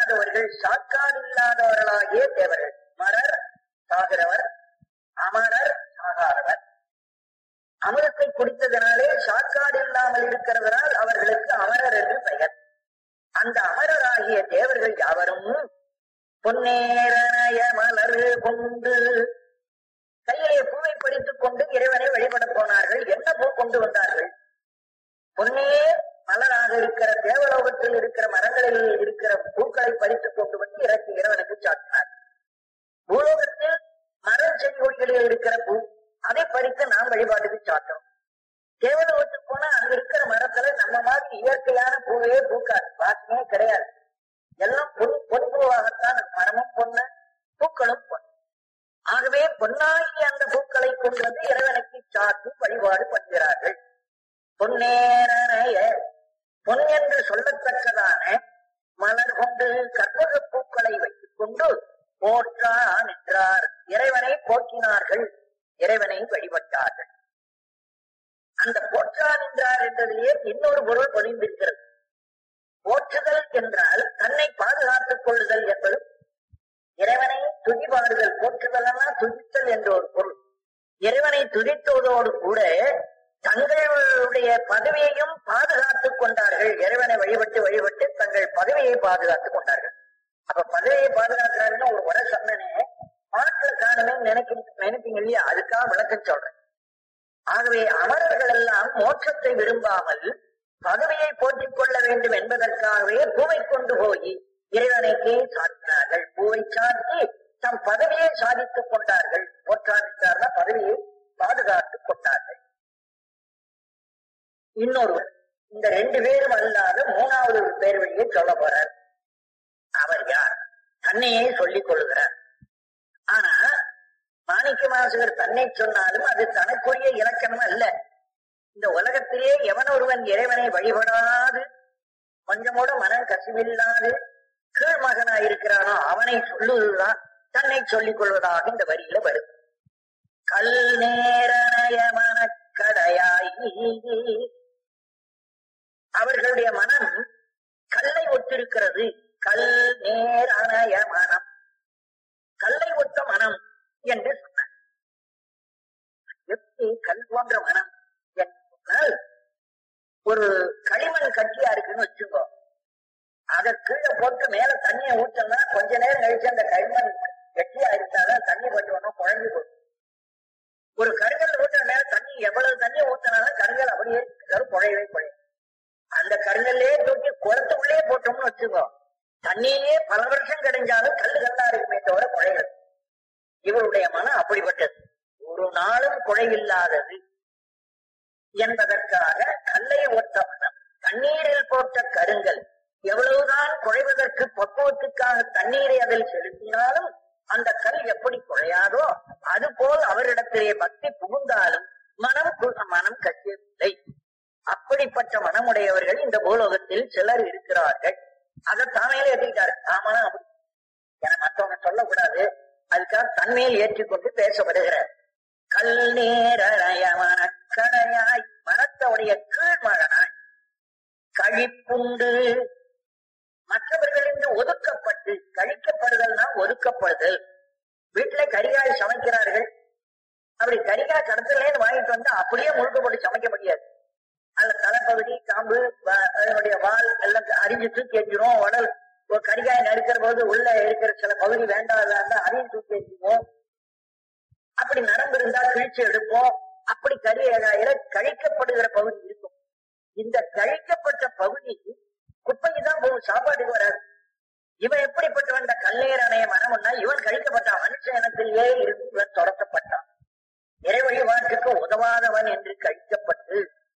இல்லாதவர்கள் சாக்காடு இல்லாதவர்களாகிய தேவர்கள் மரர் சாகிறவர் அமரர் சாகாதவர் அமிர்தத்தை குடித்ததனாலே சாக்காடு இல்லாமல் இருக்கிறதனால் அவர்களுக்கு அமரர் என்று பெயர் அந்த அமரராகிய தேவர்கள் யாவரும் பொன்னேரணைய மலர் கொண்டு கையிலே பூவை படித்துக் கொண்டு இறைவனை வழிபட போனார்கள் என்ன பூ கொண்டு வந்தார்கள் பொன்னே மலராக இருக்கிற தேவலோகத்தில் இருக்கிற மரங்களில் இருக்கிற பூக்களை பறித்துக் கொண்டு வந்து இறக்கி இறைவனுக்கு சாட்டினார் பூலோகத்தில் மரம் செடி கொடிகளில் இருக்கிற பூ அதை பறித்து நாம் வழிபாட்டுக்கு சாட்டோம் தேவலோகத்துக்கு போனா அங்க இருக்கிற மரத்துல நம்ம மாதிரி இயற்கையான பூவே பூக்காது வாசமே கிடையாது எல்லாம் பொன் பொன் பூவாகத்தான் மரமும் பொண்ணு பூக்களும் பொன் ஆகவே பொன்னாகி அந்த பூக்களை கொண்டது இறைவனுக்கு சாத்தி வழிபாடு பண்ணுகிறார்கள் பொன்னேரனைய பொன் என்று சொல்லத்தக்கதான மலர் கொண்டு கற்பக பூக்களை வைத்துக் கொண்டு போற்றான் என்றார் இறைவனை போற்றினார்கள் இறைவனை வழிபட்டார்கள் அந்த போற்றான் என்றார் என்றதிலேயே இன்னொரு பொருள் பொழிந்திருக்கிறது போற்றுதல் என்றால் தன்னை பாதுகாத்துக் கொள்ளுதல் என்பது இறைவனை துதிபாடுதல் போற்றுதல்னா துதித்தல் என்ற ஒரு பொருள் இறைவனை துதித்ததோடு கூட தங்களுடைய பதவியையும் பாதுகாத்துக் கொண்டார்கள் இறைவனை வழிபட்டு வழிபட்டு தங்கள் பதவியை பாதுகாத்துக் கொண்டார்கள் அப்ப பதவியை பாதுகாக்கிறாருன்னு ஒரு உரை சொன்னனே பாட்டுல காணுமே நினைக்க நினைப்பீங்க இல்லையா அதுக்காக விளக்கம் சொல்றேன் ஆகவே அமரர்கள் எல்லாம் மோட்சத்தை விரும்பாமல் பதவியை போற்றிக் கொள்ள வேண்டும் என்பதற்காகவே பூவை கொண்டு போய் இறைவனைக்கே சாத்தினார்கள் பூவை சாத்தி தம் பதவியை சாதித்துக் கொண்டார்கள் போற்றான் பதவியை பாதுகாத்துக் கொண்டார்கள் இன்னொருவர் இந்த ரெண்டு பேரும் அல்லாத மூணாவது ஒரு பேர் வழியை சொல்ல போறார் அவர் யார் தன்னையே சொல்லிக் கொள்கிறார் ஆனா மாணிக்க வாசகர் தன்னை சொன்னாலும் அது தனக்குரிய இலக்கணம் அல்ல இந்த உலகத்திலே எவன் ஒருவன் இறைவனை வழிபடாது கொஞ்சமோட மனம் கசிவில்லாது கீழ் மகனாய் இருக்கிறானோ அவனை சொல்லுவதுதான் தன்னை சொல்லிக் கொள்வதாக இந்த வரியில வருது கல் நேரணைய மனக்கடையாய் அவர்களுடைய மனம் கல்லை ஒத்திருக்கிறது கல் நேர் அணைய மனம் கல்லை ஒத்த மனம் என்று சொன்னார் எப்படி கல் போன்ற மனம் என்று சொன்னால் ஒரு களிமண் கட்டியா இருக்குன்னு வச்சுக்கோ அதை கீழே போட்டு மேல தண்ணியை ஊற்றோம்னா கொஞ்ச நேரம் கழிச்சு அந்த களிமண் கட்டியா இருந்தாலும் தண்ணி கொஞ்சம் குழஞ்சு போகும் ஒரு கருங்கல் ஊற்றுற மேல தண்ணி எவ்வளவு தண்ணி ஊத்தினாலும் கருங்கல் அப்படியே குழையவே குழையும் அந்த கருங்கல்லே தூக்கி குளத்துக்குள்ளே போட்டோம்னு வச்சுக்கோ தண்ணியிலே பல வருஷம் கிடைஞ்சாலும் கல்லு கல்லா இருக்குமே தவிர குழைகள் இவருடைய மனம் அப்படிப்பட்டது ஒரு நாளும் குழையில்லாதது என்பதற்காக கல்லை ஒத்த மனம் தண்ணீரில் போட்ட கருங்கல் எவ்வளவுதான் குழைவதற்கு பக்குவத்துக்காக தண்ணீரை அதில் செலுத்தினாலும் அந்த கல் எப்படி குழையாதோ அதுபோல் அவரிடத்திலே பக்தி புகுந்தாலும் மனம் மனம் கசியவில்லை அப்படிப்பட்ட மனமுடையவர்கள் இந்த பூலோகத்தில் சிலர் இருக்கிறார்கள் அதை தாமையில ஏற்றிட்டாரு தாமனா அப்படி என மற்றவங்க சொல்லக்கூடாது அதுக்காக தன்மையில் ஏற்றிக்கொண்டு பேசப்படுகிறார் கல் நேரணைய மனக்கடையாய் மனத்தவுடைய கீழ்மகனாய் கழிப்புண்டு மற்றவர்களிருந்து ஒதுக்கப்பட்டு கழிக்கப்படுதல்னா ஒதுக்கப்படுதல் வீட்டுல கரிகாய் சமைக்கிறார்கள் அப்படி கரிகாய் கடத்தலேன்னு வாங்கிட்டு வந்து அப்படியே முழுக்க போட்டு சமைக்க முடியாது அதுல தலைப்பகுதி காம்பு அதனுடைய வால் எல்லாம் அரிஞ்சு தூக்கி வச்சிரும் உடல் ஒரு கரிகாய் நறுக்கிற போது உள்ள இருக்கிற சில பகுதி வேண்டாத அதையும் தூக்கி வச்சுக்குவோம் அப்படி நரம்பு இருந்தா கிழிச்சு எடுப்போம் அப்படி கரிகாயில கழிக்கப்படுகிற பகுதி இருக்கும் இந்த கழிக்கப்பட்ட பகுதி குப்பைக்கு தான் போகும் சாப்பாட்டுக்கு வராது இவன் எப்படிப்பட்டவன் இந்த கல்லேர் அணைய மனம்னா இவன் கழிக்கப்பட்டான் மனுஷ இனத்திலேயே இருந்து இவன் தொடக்கப்பட்டான் இறை வழிபாட்டுக்கு உதவாதவன் என்று கழிக்கப்பட்டு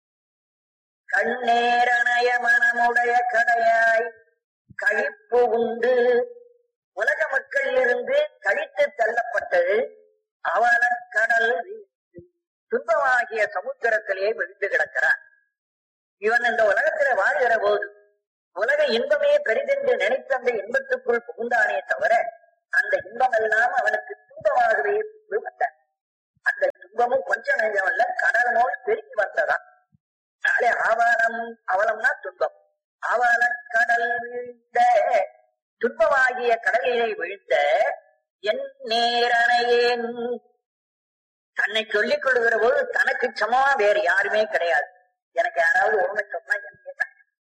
கண்ணேரணைய மனமுடைய கடையாய் கழிப்பு உண்டு உலக மக்களில் இருந்து கழித்து தள்ளப்பட்டது அவன கடல் துன்பமாகிய சமுத்திரத்திலே விழுந்து கிடக்கிறான் இவன் இந்த உலகத்தில வாழ்கிற போது உலக இன்பமே பெரிதென்று நினைத்த அந்த இன்பத்துக்குள் புகுந்தானே தவிர அந்த இன்பம் எல்லாம் அவனுக்கு துன்பமாகவே வந்த அந்த துன்பமும் கொஞ்சம் நெஞ்சமல்ல கடல் நோய் பெருகி வந்ததான் நாளே ஆவாரம் அவலம்னா துன்பம் அவல கடல் வீழ்ந்த துன்பமாகிய கடலிலே விழுந்த என் நேரணையேன் தன்னை சொல்லிக் கொள்கிற போது தனக்கு சமமா வேறு யாருமே கிடையாது எனக்கு யாராவது உண்மை சொன்னா என்னையே தான்.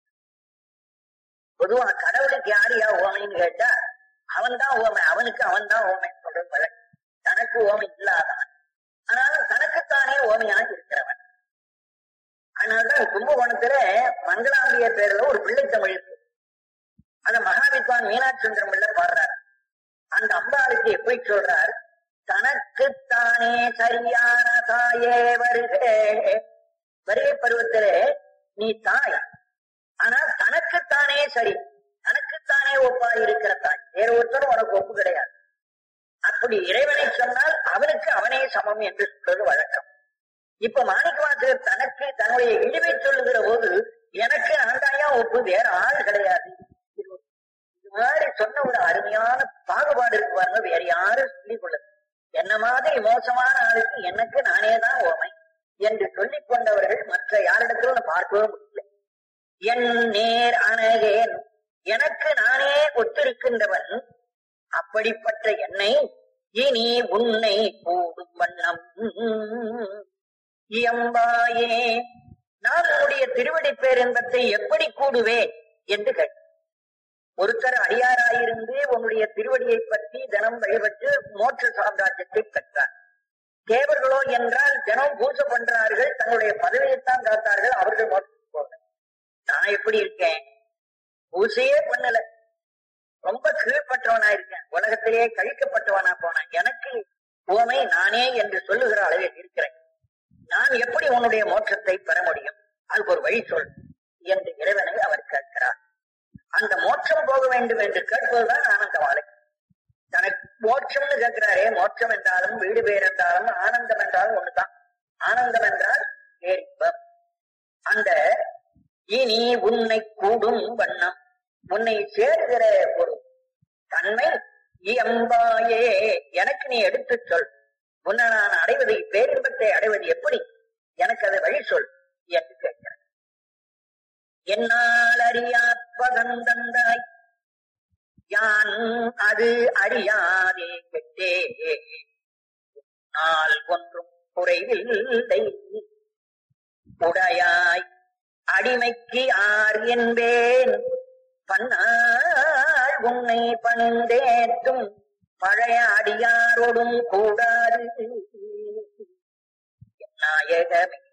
பொதுவா கடவுளுக்கு யாரு யா ஓமைன்னு கேட்டா அவன் தான் ஓமை அவனுக்கு அவன் தான் ஓமை சொல்றது தனக்கு ஓமை இல்லாதவன் ஆனாலும் தனக்குத்தானே ஓமையாக இருக்கிறவன் அதனாலதான் கும்பகோணத்துல மங்களாம்பிய பேர்ல ஒரு பிள்ளை தமிழ் இருக்கு அத மகாவித்வான் மீனாட்சி சுந்தரம் பிள்ளை பாடுறாரு அந்த அம்பாளுக்கு எப்படி சொல்றார் தனக்குத்தானே சரியான தாயே வருக வருகை பருவத்திலே நீ தாய் ஆனா தனக்குத்தானே சரி தனக்குத்தானே ஒப்பா இருக்கிற தாய் வேற ஒருத்தரும் உனக்கு ஒப்பு கிடையாது அப்படி இறைவனை சொன்னால் அவனுக்கு அவனே சமம் என்று சொல்வது வழக்கம் இப்ப மாணிக்கவாசகர் தனக்கு தன்னுடைய இழிவை சொல்லுகிற போது எனக்கு ஆண்டாயா ஒப்பு வேற ஆள் கிடையாது இது மாதிரி சொன்ன ஒரு அருமையான பாகுபாடு இருக்கு பாருங்க வேற யாரும் சொல்லிக் கொள்ளது என்ன மாதிரி மோசமான ஆளுக்கு எனக்கு நானே தான் ஓமை என்று சொல்லிக் கொண்டவர்கள் மற்ற யாரிடத்திலும் நான் பார்க்கவே முடியல என் நேர் அணகேன் எனக்கு நானே ஒத்திருக்கின்றவன் அப்படிப்பட்ட என்னை இனி உன்னை கூடும் வண்ணம் இயம்பாயே நான் உன்னுடைய திருவடி பேரின்பத்தை எப்படி கூடுவேன் என்று கேட்டார் ஒருத்தர் அடியாராயிருந்து உன்னுடைய திருவடியை பற்றி தினம் வழிபட்டு மோட்ச சாம்ராஜ்யத்தை பெற்றார் தேவர்களோ என்றால் தினம் பூஜை பண்றார்கள் தங்களுடைய பதவியைத்தான் காத்தார்கள் அவர்கள் மோட்சத்துக்கு போக நான் எப்படி இருக்கேன் பூஜையே பண்ணல ரொம்ப கீழ்பட்டவனா இருக்கேன் உலகத்திலேயே கழிக்கப்பட்டவனா போனேன் எனக்கு உவமை நானே என்று சொல்லுகிற அளவில் இருக்கிறேன் நான் எப்படி உன்னுடைய மோட்சத்தை பெற முடியும் அதுக்கு ஒரு வழி சொல் என்று இறைவனை அவர் கேட்கிறார் அந்த மோட்சம் போக வேண்டும் என்று கேட்பதுதான் ஆனந்த மாலை தனக்கு மோட்சம்னு கேட்கிறாரே மோட்சம் என்றாலும் வீடு பேர் என்றாலும் ஆனந்தம் என்றாலும் ஒண்ணுதான் ஆனந்தம் என்றால் பேரின்பம் அந்த இனி உன்னை கூடும் வண்ணம் உன்னை சேர்கிற ஒரு தன்மை இயம்பாயே எனக்கு நீ எடுத்துச் சொல் உன்னை நான் அடைவதை பேரின்பத்தை அடைவது எப்படி எனக்கு அதை வழி சொல் என்று கேட்கிறேன் என்னால் அறியா பகந்தந்தாய் யான் அது அறியாதே கெட்டே நாள் ஒன்றும் குறைவில்லை உடையாய் அடிமைக்கு ஆர் என்பேன் பன்னாள் உன்னை பணிந்தேற்றும் பழைய அடியாரோடும் கூடாது நாயகமே